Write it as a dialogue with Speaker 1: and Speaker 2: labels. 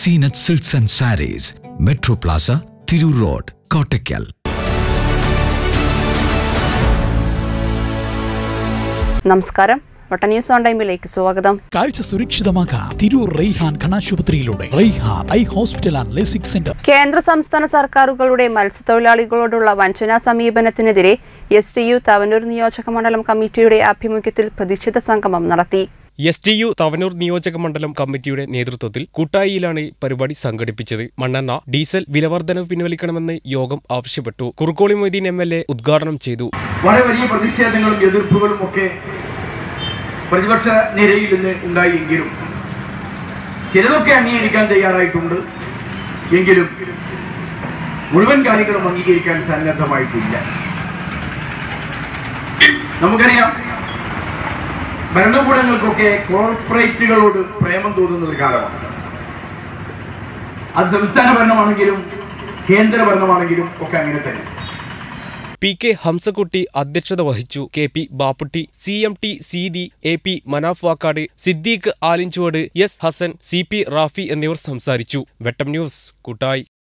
Speaker 1: Zeenath silks and sarees metro plaza Tirur road Kottakkal
Speaker 2: നമസ്കാരം വട്ട news on ടൈമിലേക്ക് സ്വാഗതം
Speaker 3: കാഴ്ച സുരക്ഷിതമാക്കാം തിരൂർ റെയ്ഹാൻ കണാശുപത്രിയിലൂടെ Raihan eye hospital and LASIK centre
Speaker 2: കേന്ദ്ര സംസ്ഥാന സർക്കാരുകളുടെ മത്സ്യത്തൊഴിലാളികളോടുള്ള വഞ്ചനാ സമീപനത്തിനെതിരെ എസ് ടി യു തവനൂർ നിയോജക മണ്ഡലം കമ്മിറ്റിയുടെ ആഭിമുഖ്യത്തിൽ പ്രതിഷേധ സംഗമം നടത്തി
Speaker 4: എസ് ടി യു തവനൂർ നിയോജക മണ്ഡലം കമ്മിറ്റിയുടെ നേതൃത്വത്തിൽ കൂട്ടായിയിലാണ് പരിപാടി സംഘടിപ്പിച്ചത് മണ്ണെണ്ണ ഡീസൽ വിലവർധനവ് പിൻവലിക്കണമെന്ന് യോഗം ആവശ്യപ്പെട്ടു Kurukkoli Moideen M L A ഉദ്ഘാടനം ചെയ്തു
Speaker 5: വളരെ വലിയ പ്രതിഷേധങ്ങളും എതിർപ്പുകളും ഒക്കെ പ്രതിപക്ഷ നിരയിൽ നിന്ന് ഉണ്ടായെങ്കിലും ചിലതൊക്കെ അംഗീകരിക്കാൻ തയ്യാറായിട്ടുണ്ട് എങ്കിലും മുഴുവൻ കാര്യങ്ങളും അംഗീകരിക്കാൻ സന്നദ്ധമായിട്ടില്ല നമുക്കറിയാം ഭരണകൂടങ്ങൾക്കൊക്കെ കോർപ്പറേറ്റുകളോട് പ്രേമം തോന്നുന്ന ഒരു കാലമാണ് അത് സംസ്ഥാന ഭരണമാണെങ്കിലും കേന്ദ്ര ഭരണമാണെങ്കിലും ഒക്കെ അങ്ങനെ തന്നെ
Speaker 4: പി കെ ഹംസക്കുട്ടി അധ്യക്ഷത വഹിച്ചു K P Bapputty C M T Seethi A P Manaf Vakkad Siddique Alinchuvadu S Hassan C P Rafi എന്നിവർ സംസാരിച്ചു വെട്ടം ന്യൂസ് കൂട്ടായി